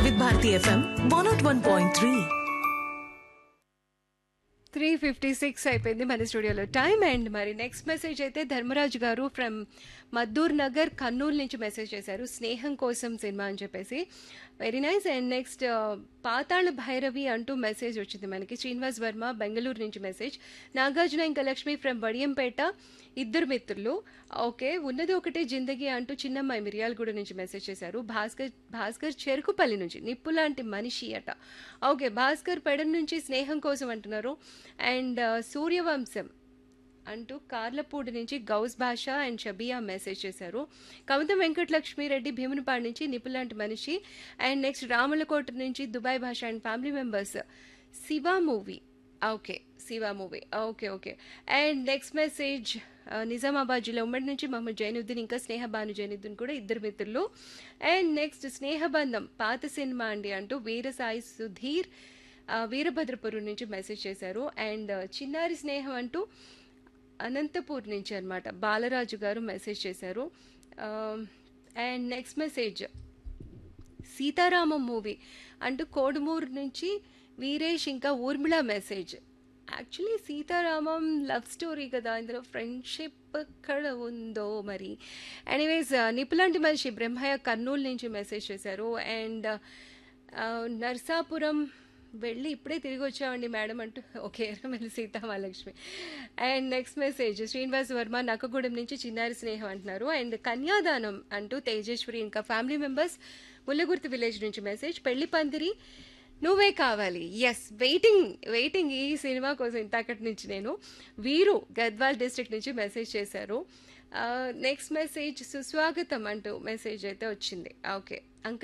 వివిధ Bharati FM one naught one point three three fifty six అయిపోయింది మన స్టూడియోలో టైం అండ్ మరి నెక్స్ట్ మెసేజ్ అయితే ధర్మరాజు గారు ఫ్రమ్ మద్దూర్ నగర్ కర్నూలు నుంచి మెసేజ్ చేశారు స్నేహం కోసం సినిమా అని చెప్పేసి very nice and next Pathala Bhairavi అంటూ మెసేజ్ వచ్చింది మనకి శ్రీనివాస్ వర్మ బెంగళూరు నుంచి మెసేజ్ నాగార్జున ఇంకా లక్ష్మి ఫ్రమ్ బడియంపేట ఇద్దరు మిత్రులు ఓకే ఉన్నది ఒకటే జిందగీ అంటూ చిన్నమ్మాయి మిర్యాలగూడ నుంచి మెసేజ్ చేశారు భాస్కర్ భాస్కర్ చెరుకుపల్లి నుంచి నిప్పు లాంటి మనిషి అట ఓకే భాస్కర్ పెడన్ నుంచి స్నేహం కోసం అంటున్నారు అండ్ సూర్యవంశం అంటూ కార్లపూడి నుంచి గౌస్ భాష అండ్ షబియా మెసేజ్ చేశారు కవిత వెంకటలక్ష్మిరెడ్డి భీమునిపాడు నుంచి నిపులాంటి మనిషి అండ్ నెక్స్ట్ రాములకోట నుంచి Dubai Basha and family members Shiva movie okay Shiva movie okay okay and next message Nizamabad జిల్లా ఉమ్మడి నుంచి మహమ్మద్ జైనుద్దీన్ ఇంకా స్నేహ భాను జైనుద్దీన్ కూడా ఇద్దరు మిత్రులు అండ్ నెక్స్ట్ స్నేహబంధం పాత సినిమా అండి అంటూ వీరసాయి సుధీర్ ఆ, వీరభద్రపురం నుంచి మెసేజ్ చేశారు అండ్ చిన్నారి స్నేహం అంటూ అనంతపూర్ నుంచి అన్నమాట బాలరాజు గారు మెసేజ్ చేశారు and next message Sitaramam movie అంటూ కోడుమూరు నుంచి వీరేష్ ఇంకా Urmila message actually Sitaramam love story కదా ఇందులో ఫ్రెండ్షిప్ ఎక్కడ ఉందో మరి ఎనీవేస్ నిపులాంటి మనిషి బ్రహ్మయ్య కర్నూలు నుంచి మెసేజ్ చేశారు అండ్ నర్సాపురం వెళ్ళి ఇప్పుడే తిరిగి వచ్చామండి మేడం అంటూ okay Erramalli Seethamahalakshmi and next message Srinivas Varma Nakkagudem నుంచి చిన్నారి స్నేహం అంటున్నారు అండ్ కన్యాదానం అంటూ తేజేశ్వరి ఇంకా ఫ్యామిలీ మెంబర్స్ ముల్లగుర్తి విలేజ్ నుంచి message Pelli Pandiri Nuvve Kavali yes waiting waiting ఈ సినిమా కోసం ఇంతకటి నుంచి నేను వీరు గద్వాల్ డిస్ట్రిక్ట్ నుంచి మెసేజ్ చేశారు నెక్స్ట్ మెసేజ్ సుస్వాగతం అంటూ మెసేజ్ అయితే వచ్చింది ఓకే అంక